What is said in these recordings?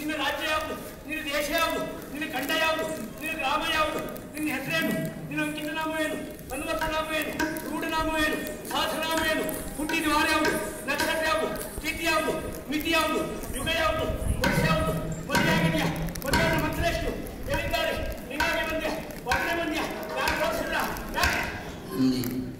ನಿನ್ನ ರಾಜ್ಯ ಯಾವುದು ನಿನ್ನ ದೇಶ ಯಾವುದು ನಿನ್ನ ಖಂಡ ಯಾವುದು ನಿನ್ನ ಗ್ರಾಮ ಯಾವುದು ನಿನ್ನ ಹೆಸರೇನು ನಿನ್ನ ಅಂಕಿತ ನಾಮ ಏನು ಹನುಮಂತ ನಾಮ ಏನು ರೂಢನಾಮ ಏನು ಸಹಸ್ರನಾಮ ಏನು ಹುಟ್ಟಿದ ವಾರ ಯಾವುದು ನಕ್ಷತ್ರ ಯಾವುದು ತಿಥಿ ಯಾವುದು ಮಿತಿ ಯಾವುದು ಯುಗ ಯಾವುದು ವರ್ಷ ಯಾವುದು ಮದುವೆಯಾಗಿದೆಯಾ ಮದುವೆಯ ಮಕ್ಕಳೆಷ್ಟು ಎಲ್ಲಿದ್ದಾರೆ ನಿನಗೆ ಬಂದ್ಯಾ ಒಬ್ಬನೇ ಬಂದ್ಯಾ ಯಾರು ತೋರಿಸಿಲ್ಲ ಯಾಕೆ ನಂದಿ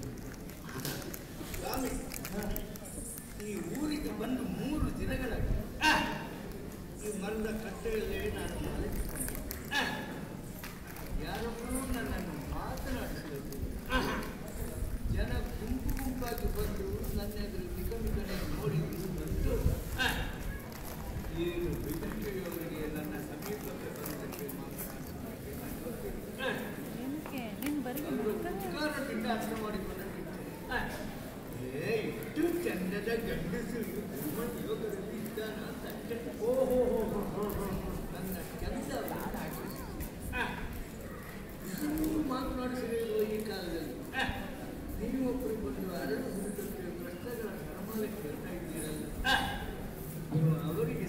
ಸ್ವಾಮಿ ಈ ಊರಿಗೆ ಬಂದು ಮೂರು ದಿನಗಳಾಗಿ ಆ, ಈ ಮರದ ಕಟ್ಟೆಯಲ್ಲೇ ನಾನು ಮಲಗಿಕೊಂಡೆ. ಆ, ಯಾರೊಬ್ಬರೂ ನನ್ನನ್ನು ಮಾತನಾಡಿಸಬೇಕು ಆಹಾ. ಜನ ಗುಂಪು ಗುಂಪಾಗಿ ಬಂದು ನನ್ನ ಎದುರು ನಿಗಮಿತನೆ ನೋಡಿ ಬಂದು ಆ, ಏನು ಬೆದರಿಕೆಯವರಿಗೆ ನನ್ನ ಸಮೀಪಕ್ಕೆ ಬರುವುದಕ್ಕೆ ಮಾತನಾಡಿಸಲಿಕ್ಕೆ ನಾನು ಗೊತ್ತಿಲ್ಲ. ಆ, ಏನಕ್ಕೆ ನೀನು ಬರೀ ಅವರು ಮಕ್ಕಳೇ ಉದ್ಗಾರದಿಂದ ಅರ್ಥ ಮಾಡಿಕೊಂಡಿದ್ದೆ ಆ. ಏ ಇಷ್ಟು ಚಂದದ ಗಂಡಸು ಯೋಗದಲ್ಲಿ ಇದ್ದಾನ ಅಂತ ಅಷ್ಟೇ. ಓಹೋ ಹೋ ಹೋ ಹೋ ಹೋ ನನ್ನ ಕೆಲಸ ಆ, ಮಾತನಾಡಿಸಿರುವ ಈ ಕಾಲದಲ್ಲಿ ಆ, ನೀವು ಒಬ್ಬರು ಬಂದು ಅರಳು ಹುಡುಕಕ್ಕೆ ಪ್ರಶ್ನೆಗಳ ಸರಮಾಲೆ ಕೇಳ್ತಾ ಇದ್ದೀರಲ್ಲ ಆ. ನೀವು ಅವರಿಗೆ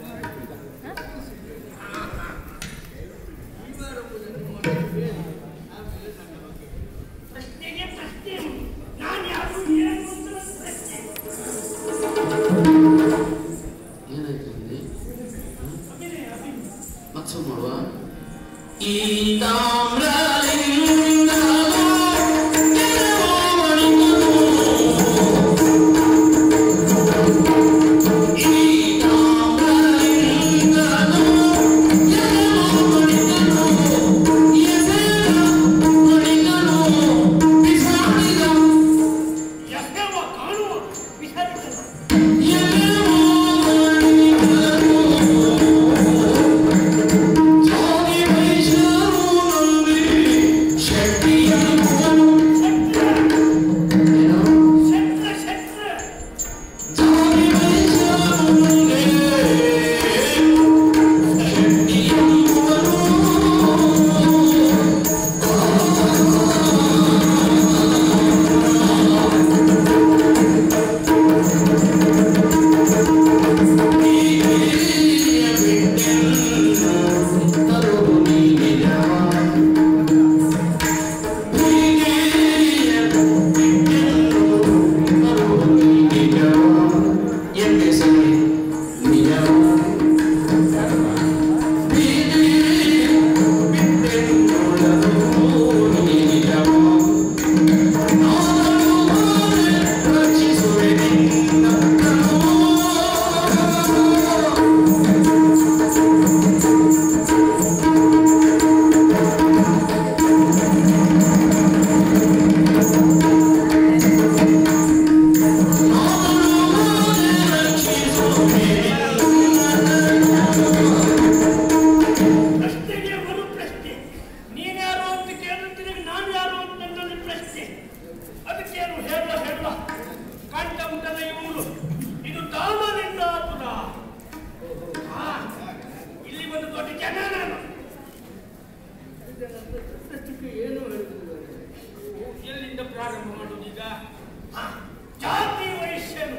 ಈ ವಾರವನ್ನು ಮಾಡಿ ಹೇಳಿ ಆಮೇಲೆ ನನ್ನ ಬಗ್ಗೆ ಪ್ರಶ್ನೆಗೆ ಪ್ರಶ್ನೆ ನಾನು ಯಾರು ಏನು ಅಂತ ನನ್ನ ಪ್ರಶ್ನೆ ಏನಾಯ್ತು ನಂದಿ ಅಭಿನಯ ಅಭಿನಯ ಮತ್ಸ ಮಾಡುವ ಈ ತಾಮ್ರಲಿಂಗ ಯಹೋವ ಕಾಣುವ ವಿಚಾರಿಸಲು ಶಸ್ತ್ರ ಶಸ್ತ್ರ ಪ್ರಶ್ನೆಗೆ ಒಂದು ಪ್ರಶ್ನೆ ನೀನ್ಯಾರು ಅಂತ ಕೇಳುತ್ತೀನಿ ನಾನು ಯಾರು ಅಂತ ನನ್ನ ಪ್ರಶ್ನೆ ಅದಕ್ಕೇನು ಹೇಳುವ ಹೇಳುವ ಕಂಠ ಮುಟ್ಟದ ಇವರು ಇದು ದಾಮನಿಂದಾಪುರ ಆ, ಇಲ್ಲಿ ಒಂದು ದೊಡ್ಡ ಜನ ನಾನು ಪ್ರಶ್ನೆಗೆ ಏನು ಹೇಳುವುದಿಲ್ಲ ಎಲ್ಲಿಂದ ಪ್ರಾರಂಭ ಮಾಡುವುದೀಗ ಆ, ಜಾತಿ ವೈಶ್ಯನು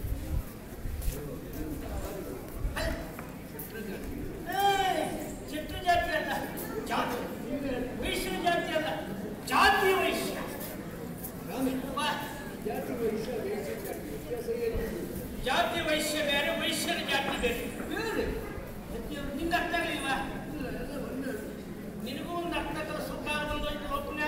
ಏ, ಚಿತ್ರ ಜಾತಿ ಅಲ್ಲ ಜಾತಿ ವೈಶ್ಯ ಜಾತಿ ಅಲ್ಲ ಜಾತಿ ವೈಶ್ಯ ಬಾ. ಜಾತಿ ವಯಸ್ಸ ವಯಸ್ಸಿನ ವ್ಯತ್ಯಾಸ ಏನು ಜಾತಿ ವೈಶ್ಯ ಬೇರೆ ವೈಶ್ಯನ ಜಾತಿ ಬೇರೆ ಬೇರೆ ನಿಂಗೆ ಅರ್ಥ ಆಗಲಿಲ್ವಾ ಇಲ್ಲ ಎಲ್ಲ ಒಂದೇ ನಿನಗೂ ಒಂದು ಅರ್ಥ ಕಲಿಸುತ್ತ ಒಂದು ಐದು ಲೋಕನೆ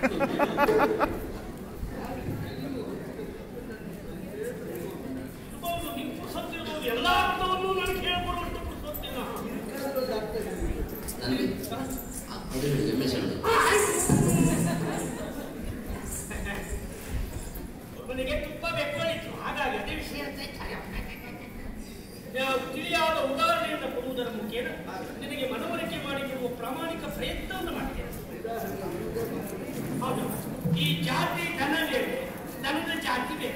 ಇರ್ಬೋದು ನಿಂಗೆ ಪುರುಸತ್ತಿರ್ಬೋದು ಎಲ್ಲ ಅರ್ಥವನ್ನು ನನಗೆ ಹೇಳ್ಕೊಡುವಷ್ಟು ಪುರುಸತ್ತಿಲ್ಲ ಇರಬೇಕಾದ ಅರ್ಥ ಹೇಳಿ ನನಗೆ ಅದು ಹೇಳಿ ರಮೇಶ್ ಹೇಳಿ ಒಬ್ಬನಿಗೆ ತುಪ್ಪ ಬೆಕ್ಕೊಂಡಿತ್ತು ಹಾಗಾಗಿ ಅದೇ ವಿಷಯ ಅಂತ ಇದ್ದಾರೆ. ನಾವು ತಿಳಿಯಾದ ಉದಾಹರಣೆಯನ್ನು ಕೊಡುವುದರ ಮುಖೇನ ನಿನಗೆ ಮನವರಿಕೆ ಮಾಡಿಕೊಡುವ ಪ್ರಾಮಾಣಿಕ ಪ್ರಯತ್ನವನ್ನು ಮಾಡ್ತೇನೆ ಹೌದು ಈ ಜಾತಿ ಧನ ಬೇರೆ ಧನದ ಜಾತಿ ಬೇರೆ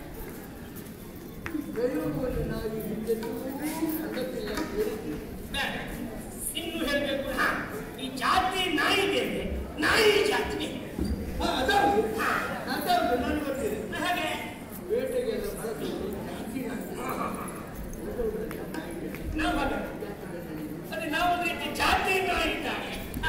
ಪ್ರಯೋಗವನ್ನು ನಾವು ಹಿಂದೆಂದೂ ಕಂಡದ್ದಿಲ್ಲ ಕೇಳಿದ್ದೀವಿ ಬೇರೆ ಇನ್ನು ಹೇಳಬೇಕು ಹಾ ಈ ಜಾತಿ ನಾಯಿ ಬೇರೆ ನಾಯಿ ಜಾತಿ ಬೇರೆ ಹಾ, ಅದೌದು ಅದೌದು ನನಗೆ ಗೊತ್ತಿದೆ ಹಾಗೆ ಬೇಟೆಗೆಲ್ಲ ಬಳಸುವುದು ಜಾತಿ ನಾವು ಹಾಗೆ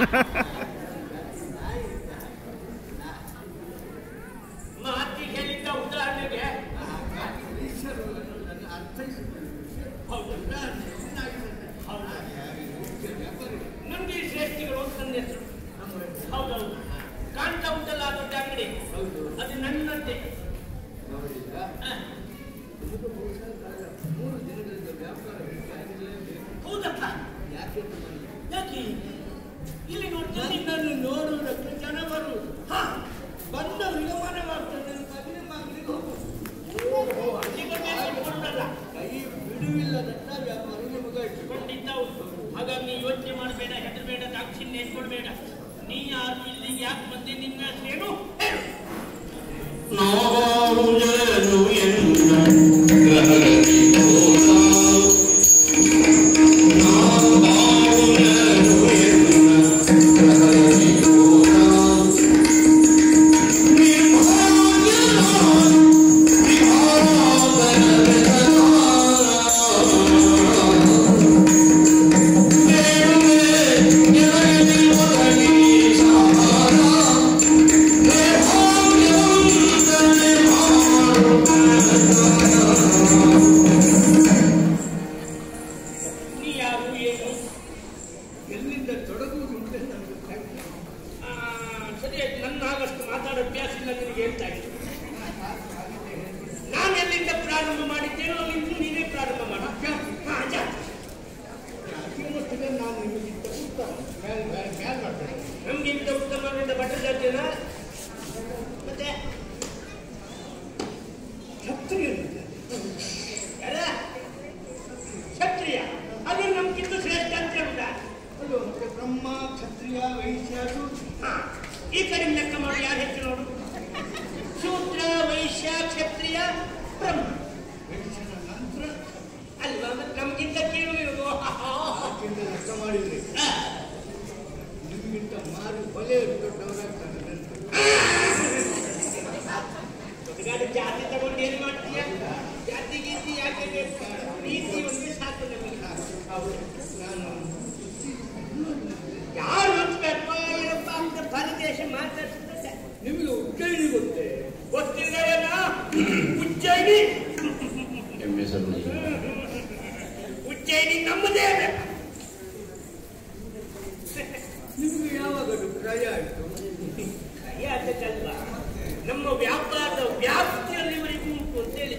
ಮಾತಿ ಹೇಳಿದ್ದ ಉದಾಹರಣೆಗೆ ಈಶ್ವರರು ನನ್ನ ಅರ್ಥೈಸಿದರು ಹೌದಲ್ಲ ಹೌದಾ ನಮ್ಗೆ ಶ್ರೇಷ್ಠಿಗಳು ಅಂತ ನನ್ನ ಹೆಸರು ಹೌದೌದು ಕಾಣ್ತಾ ಉಂಟಲ್ಲ ಆ ದೊಡ್ಡ ಅಂಗಡಿ ಹೌದು ಅದು ನನ್ನದ್ದೇ ನೋಡಿಲ್ಲ ಹ. ನಿಮಗೆ ಬಹುಶಃ ಕಾಲ ಮೂರು ದಿನಗಳಿಂದ ವ್ಯಾಪಾರ ಆಗಲೇಬೇಕು ಹೌದಪ್ಪ ಯಾಕೆ ಅಂತ ನನಗೆ ಯಾಕೆ ಇಲ್ಲಿ ನೋಡ್ತೀನಿ ನನ್ನನ್ನು ನೋಡುವುದಕ್ಕೆ ಜನ ಬರುವುದು ಹಾ ಬಂದವರಿಗೆ ಮನವಾಗ್ತದೆ ಮಗನ ಮಗನಿಗೆ ಹೋಗುವುದು ಓಹೋ ಅಲ್ಲಿಗೆ ಕೊಡಲ್ಲ ಕೈ ಬಿಡುವಿಲ್ಲದಂತ ವ್ಯಾಪಾರ ನಿಮಗಾಯ್ತು ಖಂಡಿತ ಹೌದು ಹಾಗಾಗಿ ನೀ ಯೋಚನೆ ಮಾಡಬೇಡ ಹೆದರಬೇಡ ದಾಕ್ಷಿಣ್ಯ ಇಟ್ಕೊಳ್ಬೇಡ ನೀ ಯಾರು ಇಲ್ಲಿ ಯಾಕೆ ಬಂದೆ ನಿನ್ನ ಹೆಸರೇನು ಹೇಳು ನಾವಾರುಜನು ಎನ್ನ ಗ್ರಹಣಿ ಹೋದ. ನಾವಾರುಜನು ಎನ್ನ ಗ್ರಹಣಿ ಹೋದ. ನಿರ್ಭಾಗ್ಯನಾದ ವಿಭಾಗನವೆದನ. ಬೇಡುವೆ ಎನಗೆ ಒದಗಿ ಸಹಾಯ. ನೀ ಯಾರು ಏನು ಎಲ್ಲಿಂದ ತೊಡಗುವುದು ಅಂತ ನನಗೆ ಗೊತ್ತಾಗ್ತದೆ. ಆ, ಸರಿ ಆಯ್ತು ನನ್ನ ಆಗಷ್ಟು ಮಾತಾಡೋ ಅಭ್ಯಾಸ ಇಲ್ಲ ನಿನಗೆ ಹೇಳ್ತಾ ಇದ್ದೀನಿ ನಾನು ಎಲ್ಲಿಂದ ಪ್ರಾರಂಭ ಮಾಡಿದ್ದೇನೋ ಅಲ್ಲಿಂದ ನೀನೇ ಪ್ರಾರಂಭ ಮಾಡ ಹಾ ಜಾತಿ ಅತಿಮಟ್ಟಿಗೆ ನಾನು ನಿಮಗಿಂತ ಉತ್ತಮ ಮೇಲ್ ಮೇಲ್ ಮೇಲ್ ಮಾಡ್ತೇನೆ ನಮ್ಗಿಂತ ಉತ್ತಮವಾದ ಭಟ್ರ ಜಾತಿಯಲ್ಲ ಮತ್ತೆ ಕ್ಷತ್ರಿಯರಿದ್ದಾರೆ ಯಾರ ಕ್ಷತ್ರಿಯ ಅದು ನಮ್ಗಿಂತ ಶ್ರೇಷ್ಠ ಅಂತ ಹೇಳುದ ಅದು ಮತ್ತೆ ಬ್ರಹ್ಮ ಕ್ಷತ್ರಿಯ ವೈಶ್ಯ ಶೂದ್ರ. ಹಾ ಈ ಕಡೆ ಲೆಕ್ಕ ಮಾಡಿ ಯಾರು ಹೆಚ್ಚು ನೋಡು ಶೂದ್ರ ವೈಶ್ಯ ಕ್ಷತ್ರಿಯ ಬ್ರಹ್ಮ ವೈಶ್ಯನ ನಂತರ ಅಲ್ವಾ ಮತ್ತೆ ನಮ್ಗಿಂತ ಕೀಳು ಇರುವುದು ಆಕೆಯಿಂದ ಲೆಕ್ಕ ಮಾಡಿದ್ರೆ ಹಾ. ನಿಮಗಿಂತ ಮಾರು ಬಲೆ ದೊಡ್ಡವರಾಗ್ತಾರೆ ನಂತರ ಹುಡುಗಾಡು ಜಾತಿ ತಗೊಂಡು ಏನು ಮಾಡ್ತೀಯ ಜಾತಿ ಗೀತಿ ಯಾಕೆ ಬೇಕು ನೀತಿ ಒಂದೇ ಸಾಕು ನಮಗೆ ಅವರು ನಾನು ಯಾರು ಹಚ್ಬೇಕಪ್ಪ ಏನಪ್ಪ ಅಂತ ಪರದೇಶ ಮಾತಾಡ್ತಿದ್ದೆ ನಿಮಗೆ ಉಜ್ಜಯಿನಿ ಗೊತ್ತೇ ಗೊತ್ತಿಲ್ಲ ಏನ ಉಜ್ಜಯಿನಿ ಎಮ್ಮೆ ಸರ್ ಉಜ್ಜಯಿನಿ ನಮ್ಮದೇ ಅಲ್ಲ ನಿಮಗೆ ಯಾವಾಗ ಅದು ಕ್ರಯ ಆಯಿತು ಯಾಕಲ್ವಾ ನಮ್ಮ ವ್ಯಾಪಾರದ ವ್ಯಾಪ್ತಿಯಲ್ಲಿವರೆಗೂ ಉಂಟು ಅಂತೇಳಿ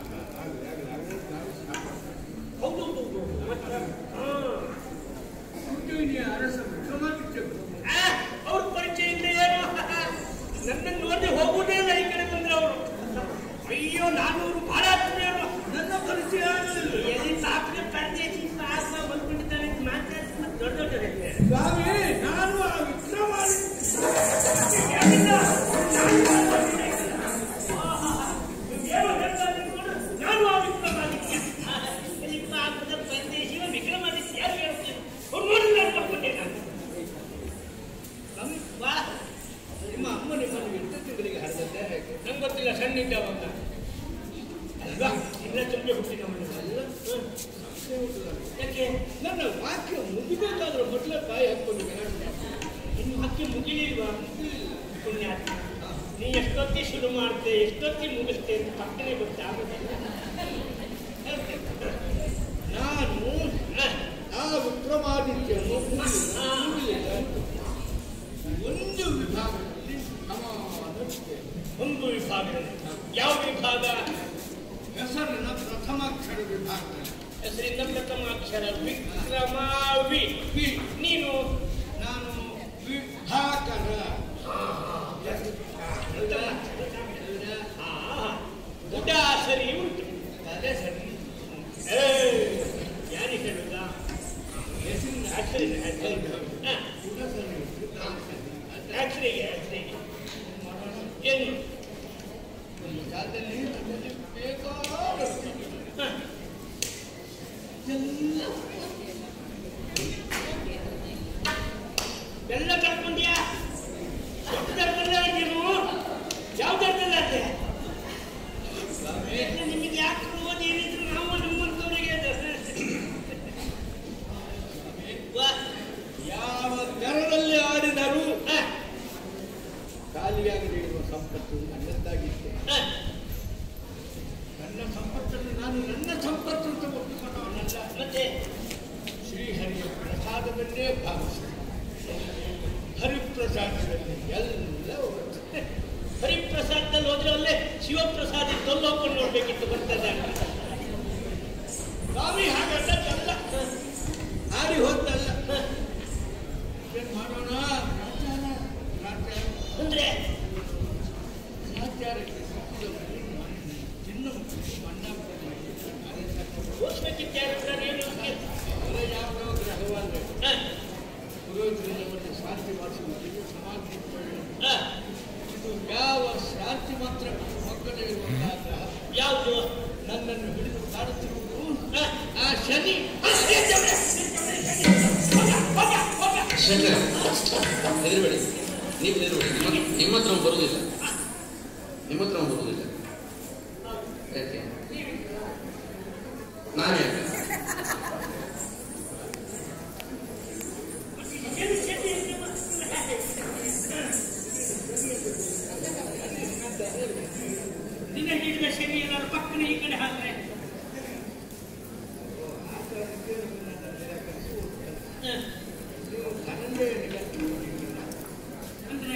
ಹೌದು ಹೌದು ಹೌದು ಮತ್ತೆ ಹಾ ಉಜ್ಜಯಿನಿಯ ಅರಸ ವಿಕ್ರಮಾದಿತ್ಯ ಆ, ಅವ್ರ ಪರಿಚಯ ಇಲ್ಲ ಏನು ನನ್ನನ್ನು ನೋಡಿ ಹೋಗುವುದೇ ಇಲ್ಲ ಈ ಕಡೆ ಬಂದ್ರೆ ಅವರು ಅಯ್ಯೋ ನಾನೂರು ಬಹಳ ಆತ್ಮೀಯರು ನನ್ನ ಪರಿಚಯ ಆಗಲಿಲ್ಲ ಎಲ್ಲಿ ಸಾಕಿನ ಪರದೇಶಿ ಆತ್ಮ ಬಂದ್ಕೊಂಡಿದ್ದಾನೆ ಅಂತ ಮಾತಾಡ್ತಾರೆ ದೊಡ್ಡ ದೊಡ್ಡ ಹೇಳ್ತಾರೆ. ಸ್ವಾಮಿ ನಾನು ಆ ವಿಕ್ರಮಾದಿತ್ಯ ಯಾರಿಲ್ಲ? ನಾನು ಮಾತಾಡ್ತೀನಿ. ಆಹಾ, ನೀವೇನೋ ಹೇಳ್ತಾ ಇದ್ದೀರಿ ನೋಡು. ನಾನು ಆ ವಿಕ್ರಮಾದಿತ್ಯ ಈ ಪಾಪದ ಪರದೇಶಿವ ವಿಕ್ರಮಾದಿತ್ಯ ಯಾರು ಹೇಳ್ತೀನಿ ಅವ್ರು ನೋಡಿ ನಾನು ಬರ್ಕೊಂಡೆ ನಾನು ನಮ್- ವಾ ನಿಮ್ಮ ಅಮ್ಮ ನಿಮ್ಮನ್ನು ಎಂಟು ತಿಂಗಳಿಗೆ ಹರಿದದ್ದೇ ಹೇಗೆ ನಂಗೆ ಗೊತ್ತಿಲ್ಲ ಸಣ್ಣ ಇದ್ದವಾಗ ಅಲ್ವಾ ಇನ್ನ ತುಂಬಿ ಹುಟ್ಟಿದ ಅಲ್ಲ ಯಾಕೆ ನನ್ನ ವಾಕ್ಯ ಮುಗಿಬೇಕಾದ್ರೆ ಮೊದಲೇ ಬಾಯಿ ಹಾಕೊಂಡು ಗಲಾಟೆ ಇನ್ನು ಹಕ್ಕಿ ಮುಗಿಲಿಲ್ವಾ ಪುಣ್ಯಾತ್ಮ ನೀ ಎಷ್ಟೊತ್ತಿ ಶುರು ಮಾಡ್ತೆ ಎಷ್ಟೊತ್ತಿ ಮುಗಿಸ್ತೆ ಅಂತ ಪಕ್ಕನೆ ಗೊತ್ತಾಗೋದಿಲ್ಲ ನಾನು ಆ ವಿಕ್ರಮಾದಿತ್ಯನು ಮುಗಿಲಿಲ್ಲ. ಒಂದು ವಿಭಾಗದಲ್ಲಿ ಸಮಾನಕ್ಕೆ ಒಂದು ವಿಭಾಗದಲ್ಲಿ ಯಾವ ವಿಭಾಗ ಹೆಸರಿನ ಪ್ರಥಮಾಕ್ಷರ ವಿಭಾಗದಲ್ಲಿ ಹೆಸರಿಂದ ಪ್ರಥಮಾಕ್ಷರ ವಿಕ್ರಮಾವಿ ವಿ ನೀನು ನಾನು ವಿಭಾಕರ ಊಟ ಸರಿ ಉಂಟು ಅದೇ ಸರಿ ಯಾರಿಗೆ ಹೇಳುದ ಹೆಸರಿನ ಅಕ್ಷರಿಗೆ ಹಾ ಊಟ ಸರಿ ಉಂಟು, ಕಾಲು ಸರಿ. ಅದೇ ಅಕ್ಷರಿಗೆ ಅಕ್ಷರಿಗೆ ಏನು ಒಂದು ಕಾಲದಲ್ಲಿ ನನ್ನಲ್ಲಿ ಬೇಕಾದಷ್ಟು ಹಾ ಎಲ್ಲ ಎಲ್ಲ ಕಳ್ಕೊಂಡ್ಯಾ ಎಷ್ಟು ದರದಲ್ಲ ನೀನು ಯಾವ ದರದಲ್ಲ ಅದೇ ನಿಮಗೆ ಯಾಕೆ ಓದಿ ಏನಿದ್ರು ನಾವು ನಮ್ಮಂತವರಿಗೆ ಯಾವ ದರದಲ್ಲಿ ಶಿವಪ್ರಸಾದಿ ತೊಲ್ಲೋಕೊಂಡು ನೋಡ್ಬೇಕಿತ್ತು ಬರ್ತದೆ ಅಂತ ಸ್ವಾಮಿ ಹಾಗಲ್ಲ ಹಾರಿ ಹೋಗ್ತಲ್ಲ ಏನ್ ಮಾಡೋಣ ಗ್ರಾಚಾರ ಗ್ರಾಚಾರ ಅಂದ್ರೆ ಗ್ರಾಚಾರಕ್ಕೆ ಚಿನ್ನ ಮಣ್ಣ ಓದ್ಬೇಕಿತ್ತು ಯಾರು ಕೂಡ ಏನು ಯಾವುದೋ ಗ್ರಹವಾದ್ರೆ ಹ, ಪುರೋಹಿತರಿಂದ ಮತ್ತೆ ಶಾಂತಿ ಮಾಡಿಸುವುದು ಸಮಾಧಿ ಹ, ಇದು ಯಾವ ಶಾಂತಿ ಮಾತ್ರ ಮಕ್ಕಳಿಗೆ ಬಂದಾಗ ಯಾವುದು ನನ್ನನ್ನು ಹಿಡಿದು ಕಾಡುತ್ತಿರುವುದು ಹ, ಆ ಶನಿ ಶಂಕರ ಹೆದರಬೇಡಿ ನೀವು ಹೆದರಬೇಡಿ ನಿಮ್ಮ ನಿಮ್ಮ ಹತ್ರ ಅವ್ನು ಬರುವುದಿಲ್ಲ ನಿಮ್ಮ ಹತ್ರ ಅವ್ನು ಬರುವುದಿಲ್ಲ ಯಾಕೆ ನಾನು ಯಾಕೆ ಏನು ಶನಿ ಅಂತ ನಿನ್ನ ಹಿಡಿದ ಶನಿ ಏನಾದ್ರು ಪಕ್ಕನ ಈ ಕಡೆ ಹಾಕ್ರೆ ಹ, ನನ್ನದೇ ಅಂದ್ರೆ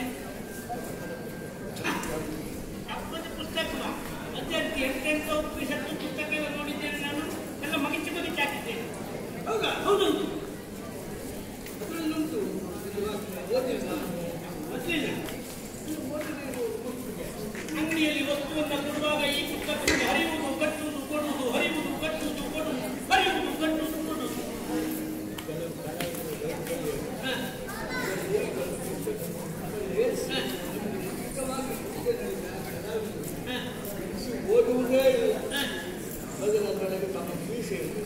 ಹಬ್ಬದ ಪುಸ್ತಕ ಅದ್ಯಾಕೆ ಎಂತೆಂಥ ಉಪನಿಷತ್ತು ಪುಸ್ತಕ ಎಲ್ಲ ನೋಡಿದ್ದೇನೆ ನಾನು ಎಲ್ಲ ಮಗಿಚು ಮಗಿಚು ಹಾಕಿದ್ದೇನೆ ಹೌದಾ ಹೌದು ಅದರಲ್ಲುಂಟು ಓದಿಲ್ಲ ಗೊತ್ತಿಲ್ಲ ಅಂಗಡಿಯಲ್ಲಿ ವಸ್ತುವನ್ನು ಕೊಡುವಾಗ ಈ ಪುಸ್ತಕಕ್ಕೆ ಹರಿಯುವುದು ಕಟ್ಟುವುದು ಕೊಡುವುದು ಹರಿಯುವುದು ಕಟ್ಟುವುದು ಕೊಡುವುದು ಹರಿಯುವುದು ಕಟ್ಟುವುದು ಕೊಡುವುದು ಹ. ಹ. ಓದುವುದೇ ಇಲ್ಲ ಹ. ಅದರೊಳಗೆ ತಮ್ಮ ಮೀಸೆ ಇದೆ.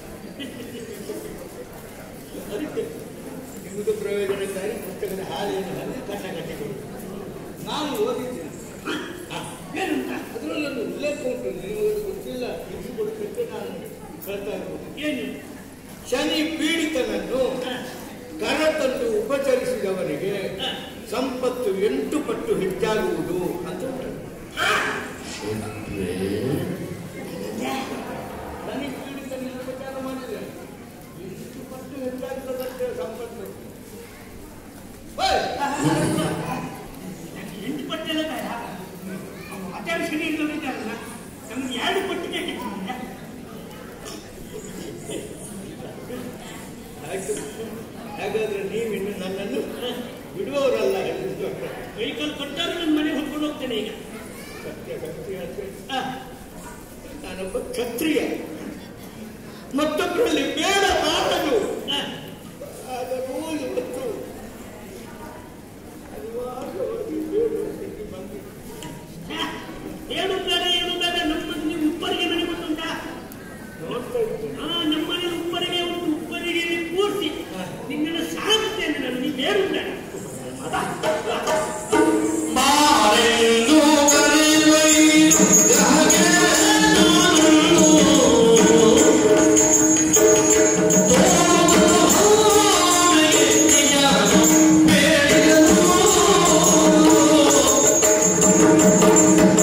ಅದಕ್ಕೆ ನಿಮ್ಮದು ಪ್ರಯೋಜನಕ್ಕಾಗಿ ಪುಸ್ತಕದ ಹಾಳೆಯನ್ನು ಹಲ್ಲಿ ಕಟ್ಟ ಕಟ್ಟಿಕೊಂಡು ನಾನು ಓದಿದ್ದೇನೆ ಏನಂತ ಅದರಲ್ಲೊಂದು ಉಲ್ಲೇಖ ಉಂಟು ನೀವು ಗೊತ್ತಿಲ್ಲ ಇದು ಕೊಡಬೇಕು ನಾನು ಹೇಳ್ತಾ ಇರ್ಬೋದು ಏನು ಶನಿ ಪೀಡಿತನನ್ನು ಕರತಂದು ಉಪಚರಿಸಿದವರಿಗೆ ಸಂಪತ್ತು ಎಂಟು ಪಟ್ಟು ಹೆಚ್ಚಾಗುವುದು ಅಂತ ಉಂಟು ಶನಿ ಪೀಡಿತನ ಉಪಚಾರ ಮಾಡಿದೆ ಎಂಟು ಪಟ್ಟು ಹೆಚ್ಚಾಗ್ತದಂತೆ ಸಂಪತ್ತು ಓಯ್! ಎಂಟು ಪಟ್ಟೆಲ್ಲ ತಯಾರ ಆಚಾರ ಶನಿ ಇಲ್ಲದಿದ್ದಾರಲ್ಲ ನಮ್ಗೆ ಎರಡು ಪಟ್ಟಿಗೆ ಹೆಚ್ಚಿಲ್ಲ ಆಯ್ತು ಹಾಗಾದ್ರೆ ನೀವಿನ್ನು ನನ್ನನ್ನು ಬಿಡುವವರಲ್ಲ ಎಂದು ವೆಹಿಕಲ್ ಕೊಟ್ಟಾಗ ನನ್ನ ಮನೆಗೆ ಹೊತ್ಕೊಂಡು ಹೋಗ್ತೇನೆ ಈಗ ಸತ್ಯ ಸತ್ಯ ಅಂತ ಆ, ನಾನೊಬ್ಬ ಕ್ಷತ್ರಿಯ ಮತ್ತೊಬ್ಬರಲ್ಲಿ ಬೇಡ ಮಾಡಲು ಆ, ಆದರೂ ಇವತ್ತು ಅನಿವಾರ್ಯವಾಗಿ ಬೇಡುವುದಕ್ಕೆ ಬಂದಿದೆ ಆ, ಏನು ಬೇಡ ಏನು ಬೇಡ ನಮ್ಮ ನೀವು ಉಪ್ಪರಿಗೆ ಮನೆ ಗೊತ್ತುಂಟಾ ನೋಡ್ತಾ ಇದ್ದೇನೆ ಆ ನಮ್ಮನೆ ಉಪ್ಪರಿಗೆ ಉಂಟು ಉಪ್ಪರಿಗೆ ಪೂರ್ತಿ ನಿನ್ನನ್ನು ಸಾಗುತ್ತೇನೆ ನಾನು ನೀ ಬೇರು ಬೇಡ ಮಾರೆಂದು ಕರೆಯುವೈನು ಯಾಕೆ ಬೇಡಿದನು